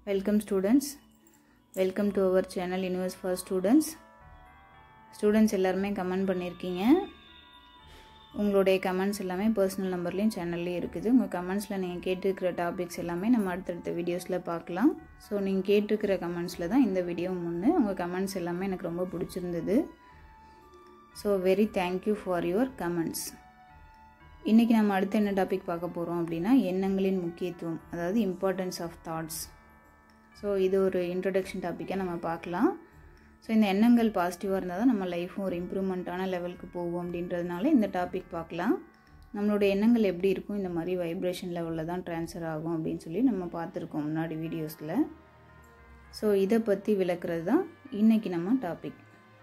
welcome students welcome to our channel universe for students students எல்லாருமே comment பண்ணியிருக்கீங்க உங்களுடைய comments எல்லாமே பர்சனல் நம்பர்லேயும் சேனல்லையும் இருக்குது உங்கள் கமெண்ட்ஸில் நீங்கள் கேட்டிருக்கிற டாபிக்ஸ் எல்லாமே நம்ம அடுத்தடுத்த வீடியோஸில் பார்க்கலாம் ஸோ நீங்கள் கேட்டிருக்கிற கமெண்ட்ஸில் தான் இந்த வீடியோ ஒன்று உங்கள் கமெண்ட்ஸ் எல்லாமே எனக்கு ரொம்ப பிடிச்சிருந்தது so very thank you for your comments இன்றைக்கி நம்ம அடுத்து என்ன டாபிக் பார்க்க போகிறோம் அப்படின்னா எண்ணங்களின் முக்கியத்துவம் அதாவது இம்பார்ட்டன்ஸ் ஆஃப் தாட்ஸ் ஸோ இது ஒரு இன்ட்ரடக்ஷன் டாப்பிக்காக நம்ம பார்க்கலாம் ஸோ இந்த எண்ணங்கள் பாசிட்டிவாக இருந்தால் தான் நம்ம லைஃப்பும் ஒரு இம்ப்ரூவ்மெண்ட்டான லெவலுக்கு போகும் அப்படின்றதுனால இந்த டாபிக் பார்க்கலாம் நம்மளோட எண்ணங்கள் எப்படி இருக்கும் இந்த மாதிரி வைப்ரேஷன் லெவலில் தான் ட்ரான்ஸ்ஃபர் ஆகும் அப்படின்னு சொல்லி நம்ம பார்த்துருக்கோம் முன்னாடி வீடியோஸில் ஸோ இதை பற்றி விளக்குறது தான் இன்றைக்கி நம்ம டாபிக்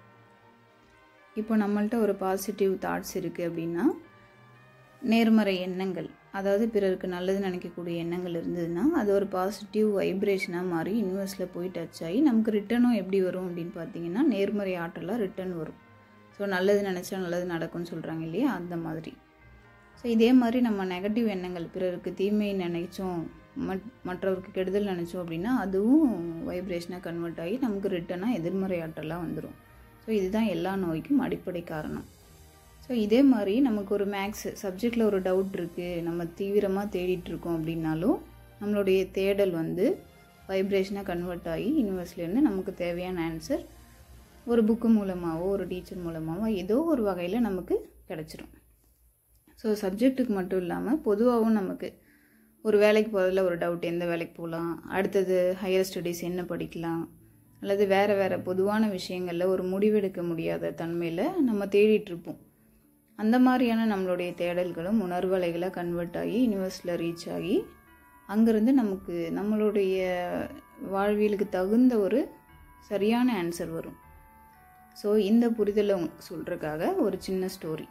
இப்போ நம்மள்ட்ட ஒரு பாசிட்டிவ் தாட்ஸ் இருக்குது அப்படின்னா நேர்மறை எண்ணங்கள் அதாவது பிறருக்கு நல்லது நினைக்கக்கூடிய எண்ணங்கள் இருந்ததுன்னா அது ஒரு பாசிட்டிவ் வைப்ரேஷனாக மாறி யூனிவர்ஸில் போய் டச் ஆகி நமக்கு ரிட்டனும் எப்படி வரும் அப்படின்னு பார்த்தீங்கன்னா நேர்மறை ஆற்றலாக ரிட்டர்ன் வரும் ஸோ நல்லது நினச்சா நல்லது நடக்கும்னு சொல்கிறாங்க இல்லையா அந்த மாதிரி ஸோ இதே மாதிரி நம்ம நெகட்டிவ் எண்ணங்கள் பிறருக்கு தீமை நினைச்சோம் மட் மற்றவருக்கு கெடுதல் நினச்சோம் அப்படின்னா அதுவும் வைப்ரேஷனாக கன்வெர்ட் ஆகி நமக்கு ரிட்டனாக எதிர்மறை ஆற்றலாக வந்துடும் ஸோ இதுதான் எல்லா நோய்க்கும் அடிப்படை காரணம் ஸோ இதே மாதிரி நமக்கு ஒரு மேக்ஸ் சப்ஜெக்டில் ஒரு டவுட் இருக்குது நம்ம தீவிரமாக தேடிட்டுருக்கோம் அப்படின்னாலும் நம்மளுடைய தேடல் வந்து வைப்ரேஷனாக கன்வெர்ட் ஆகி யூனிவர்ஸ்லேருந்து நமக்கு தேவையான ஆன்சர் ஒரு புக்கு மூலமாகவோ ஒரு டீச்சர் மூலமாகவோ ஏதோ ஒரு வகையில் நமக்கு கிடச்சிரும் ஸோ சப்ஜெக்ட்டுக்கு மட்டும் இல்லாமல் பொதுவாகவும் நமக்கு ஒரு வேலைக்கு போகிறதுல ஒரு டவுட் எந்த வேலைக்கு போகலாம் அடுத்தது ஹையர் ஸ்டடீஸ் என்ன படிக்கலாம் அல்லது வேறு வேறு பொதுவான விஷயங்களில் ஒரு முடிவெடுக்க முடியாத தன்மையில் நம்ம தேடிட்டுருப்போம் அந்த மாதிரியான நம்மளுடைய தேடல்களும் உணர்வலைகளை கன்வெர்ட் ஆகி யூனிவர்ஸில் ரீச் ஆகி அங்கேருந்து நமக்கு நம்மளுடைய வாழ்வியலுக்கு தகுந்த ஒரு சரியான ஆன்சர் வரும் ஸோ இந்த புரிதலை உங்களுக்கு சொல்கிறதுக்காக ஒரு சின்ன ஸ்டோரி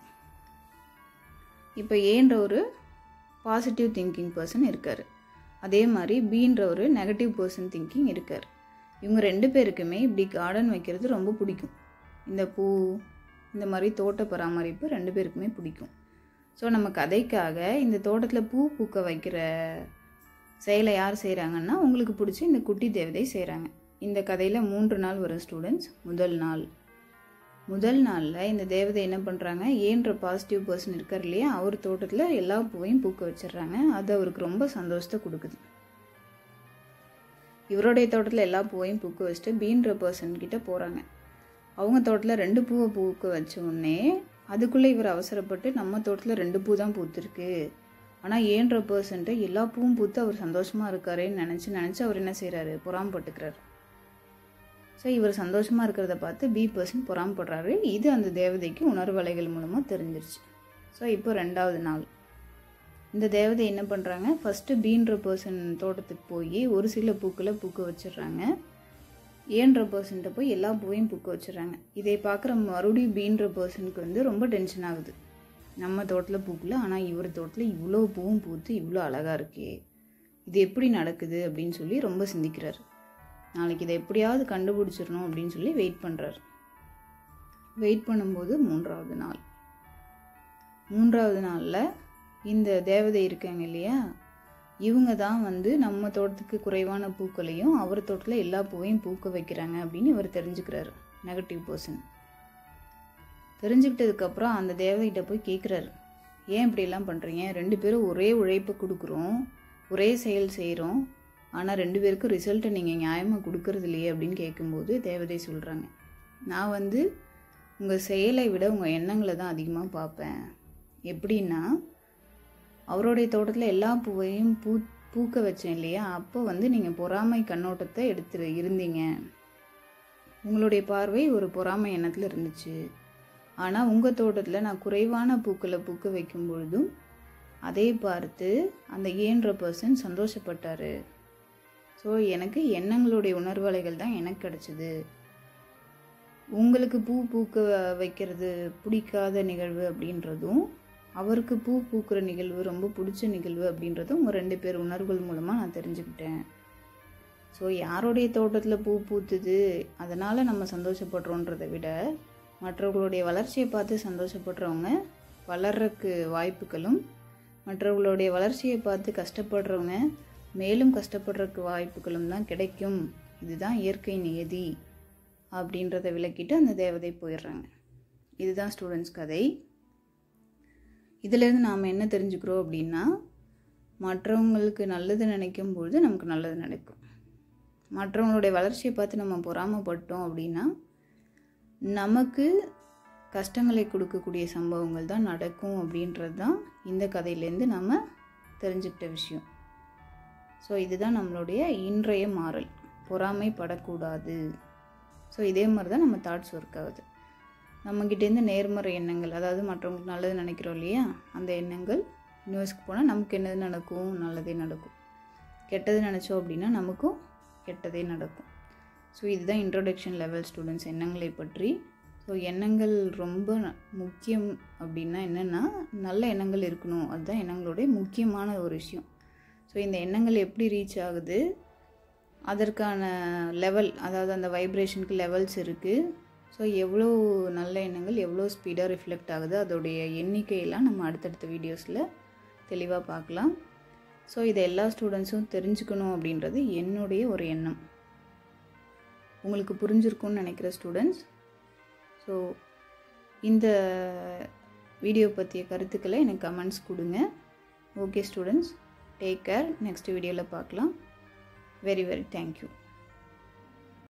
இப்போ ஏன்ற ஒரு பாசிட்டிவ் திங்கிங் பர்சன் இருக்கார் அதே மாதிரி பீன்ற ஒரு நெகட்டிவ் பர்சன் திங்கிங் இருக்கார் இவங்க ரெண்டு பேருக்குமே இப்படி கார்டன் வைக்கிறது ரொம்ப பிடிக்கும் இந்த பூ இந்த மாதிரி தோட்ட பராமரிப்பு ரெண்டு பேருக்குமே பிடிக்கும் ஸோ நம்ம கதைக்காக இந்த தோட்டத்தில் பூ பூக்க வைக்கிற செயலை யார் செய்கிறாங்கன்னா உங்களுக்கு பிடிச்சி இந்த குட்டி தேவதை செய்கிறாங்க இந்த கதையில் மூன்று நாள் வரும் ஸ்டூடெண்ட்ஸ் முதல் நாள் முதல் நாளில் இந்த தேவதை என்ன பண்ணுறாங்க ஏன்ற பாசிட்டிவ் பர்சன் இருக்கார் இல்லையா அவர் தோட்டத்தில் எல்லா பூவையும் பூக்க வச்சிடுறாங்க அது அவருக்கு ரொம்ப சந்தோஷத்தை கொடுக்குது இவருடைய தோட்டத்தில் எல்லா பூவையும் பூக்க வச்சுட்டு பீன்ற பர்சன் கிட்ட போகிறாங்க அவங்க தோட்டத்தில் ரெண்டு பூவை பூக்க வச்ச உடனே அதுக்குள்ளே இவர் அவசரப்பட்டு நம்ம தோட்டத்தில் ரெண்டு பூ தான் பூத்துருக்கு ஆனால் ஏன்ற பர்சன்ட்டு எல்லா பூவும் பூத்து அவர் சந்தோஷமாக இருக்காருன்னு நினச்சி நினச்சி அவர் என்ன செய்கிறாரு பொறாமப்பட்டுக்கிறார் ஸோ இவர் சந்தோஷமாக இருக்கிறத பார்த்து பி பர்சன் பொறாமப்படுறாரு இது அந்த தேவதைக்கு உணர்வலைகள் மூலமாக தெரிஞ்சிருச்சு ஸோ இப்போ ரெண்டாவது நாள் இந்த தேவதை என்ன பண்ணுறாங்க ஃபஸ்ட்டு பீன்ற பர்சன் தோட்டத்துக்கு போய் ஒரு சில பூக்களை பூக்க வச்சிடுறாங்க ஏன்ற பர்சன்ட்ட போய் எல்லா பூவையும் பூக்க வச்சிடுறாங்க இதை பார்க்குற மறுபடியும் பீன்ற பர்சனுக்கு வந்து ரொம்ப டென்ஷன் ஆகுது நம்ம தோட்டத்தில் பூக்கல ஆனால் இவர் தோட்டத்தில் இவ்வளோ பூவும் பூத்து இவ்வளோ அழகாக இருக்கே இது எப்படி நடக்குது அப்படின்னு சொல்லி ரொம்ப சிந்திக்கிறார் நாளைக்கு இதை எப்படியாவது கண்டுபிடிச்சிடணும் அப்படின்னு சொல்லி வெயிட் பண்ணுறாரு வெயிட் பண்ணும்போது மூன்றாவது நாள் மூன்றாவது நாளில் இந்த தேவதை இருக்காங்க இல்லையா இவங்க தான் வந்து நம்ம தோட்டத்துக்கு குறைவான பூக்களையும் அவர் தோட்டத்தில் எல்லா பூவையும் பூக்க வைக்கிறாங்க அப்படின்னு இவர் தெரிஞ்சுக்கிறாரு நெகட்டிவ் பர்சன் தெரிஞ்சுக்கிட்டதுக்கப்புறம் அந்த தேவதைகிட்ட போய் கேட்குறாரு ஏன் இப்படிலாம் பண்ணுறீங்க ரெண்டு பேரும் ஒரே உழைப்பு கொடுக்குறோம் ஒரே செயல் செய்கிறோம் ஆனால் ரெண்டு பேருக்கும் ரிசல்ட்டை நீங்கள் நியாயமாக கொடுக்கறது இல்லையே அப்படின்னு கேட்கும்போது தேவதை சொல்கிறாங்க நான் வந்து உங்கள் செயலை விட உங்கள் எண்ணங்களை தான் அதிகமாக பார்ப்பேன் எப்படின்னா அவருடைய தோட்டத்தில் எல்லா பூவையும் பூ பூக்க வச்சேன் இல்லையா அப்போ வந்து நீங்கள் பொறாமை கண்ணோட்டத்தை எடுத்து இருந்தீங்க உங்களுடைய பார்வை ஒரு பொறாமை எண்ணத்தில் இருந்துச்சு ஆனால் உங்கள் தோட்டத்தில் நான் குறைவான பூக்களை பூக்க வைக்கும் பொழுதும் அதை பார்த்து அந்த ஏன்ற பர்சன் சந்தோஷப்பட்டார் ஸோ எனக்கு எண்ணங்களுடைய உணர்வலைகள் தான் எனக்கு கிடச்சிது உங்களுக்கு பூ பூக்க வைக்கிறது பிடிக்காத நிகழ்வு அப்படின்றதும் அவருக்கு பூ பூக்கிற நிகழ்வு ரொம்ப பிடிச்ச நிகழ்வு அப்படின்றதும் உங்கள் ரெண்டு பேர் உணர்வுகள் மூலமாக நான் தெரிஞ்சுக்கிட்டேன் ஸோ யாருடைய தோட்டத்தில் பூ பூத்துது அதனால் நம்ம சந்தோஷப்படுறோன்றதை விட மற்றவர்களுடைய வளர்ச்சியை பார்த்து சந்தோஷப்படுறவங்க வளர்றக்கு வாய்ப்புகளும் மற்றவர்களுடைய வளர்ச்சியை பார்த்து கஷ்டப்படுறவங்க மேலும் கஷ்டப்படுறதுக்கு வாய்ப்புகளும் தான் கிடைக்கும் இதுதான் இயற்கை நியதி அப்படின்றத விளக்கிட்டு அந்த தேவதை போயிடுறாங்க இதுதான் ஸ்டூடெண்ட்ஸ் கதை இதிலேருந்து நாம் என்ன தெரிஞ்சுக்கிறோம் அப்படின்னா மற்றவங்களுக்கு நல்லது நினைக்கும் பொழுது நமக்கு நல்லது நடக்கும் மற்றவங்களுடைய வளர்ச்சியை பார்த்து நம்ம பொறாமப்பட்டோம் அப்படின்னா நமக்கு கஷ்டங்களை கொடுக்கக்கூடிய சம்பவங்கள் தான் நடக்கும் அப்படின்றது தான் இந்த கதையிலேருந்து நம்ம தெரிஞ்சுக்கிட்ட விஷயம் ஸோ இதுதான் நம்மளுடைய இன்றைய மாறல் பொறாமைப்படக்கூடாது ஸோ இதே மாதிரி தான் நம்ம தாட்ஸ் ஒர்க் ஆகுது நம்மக்கிட்டேருந்து நேர்மறை எண்ணங்கள் அதாவது மற்றவங்களுக்கு நல்லது நினைக்கிறோம் இல்லையா அந்த எண்ணங்கள் யூனிவர்ஸ்க்கு போனால் நமக்கு என்னது நடக்கும் நல்லதே நடக்கும் கெட்டது நினச்சோம் அப்படின்னா நமக்கும் கெட்டதே நடக்கும் ஸோ இதுதான் இன்ட்ரொடக்ஷன் லெவல் ஸ்டூடெண்ட்ஸ் எண்ணங்களை பற்றி ஸோ எண்ணங்கள் ரொம்ப முக்கியம் அப்படின்னா என்னென்னா நல்ல எண்ணங்கள் இருக்கணும் அதுதான் எண்ணங்களுடைய முக்கியமான ஒரு விஷயம் ஸோ இந்த எண்ணங்கள் எப்படி ரீச் ஆகுது அதற்கான லெவல் அதாவது அந்த வைப்ரேஷனுக்கு லெவல்ஸ் இருக்குது ஸோ எவ்வளோ நல்ல எண்ணங்கள் எவ்வளோ ஸ்பீடாக ரிஃப்ளெக்ட் ஆகுது அதோடைய எண்ணிக்கையெல்லாம் நம்ம அடுத்தடுத்த வீடியோஸில் தெளிவாக பார்க்கலாம் ஸோ இதை எல்லா ஸ்டூடெண்ட்ஸும் தெரிஞ்சுக்கணும் அப்படின்றது என்னுடைய ஒரு எண்ணம் உங்களுக்கு புரிஞ்சிருக்கும்னு நினைக்கிற ஸ்டூடெண்ட்ஸ் ஸோ இந்த வீடியோ பற்றிய கருத்துக்களை எனக்கு கமெண்ட்ஸ் கொடுங்க okay students take care next வீடியோவில் பார்க்கலாம் வெரி வெரி தேங்க்யூ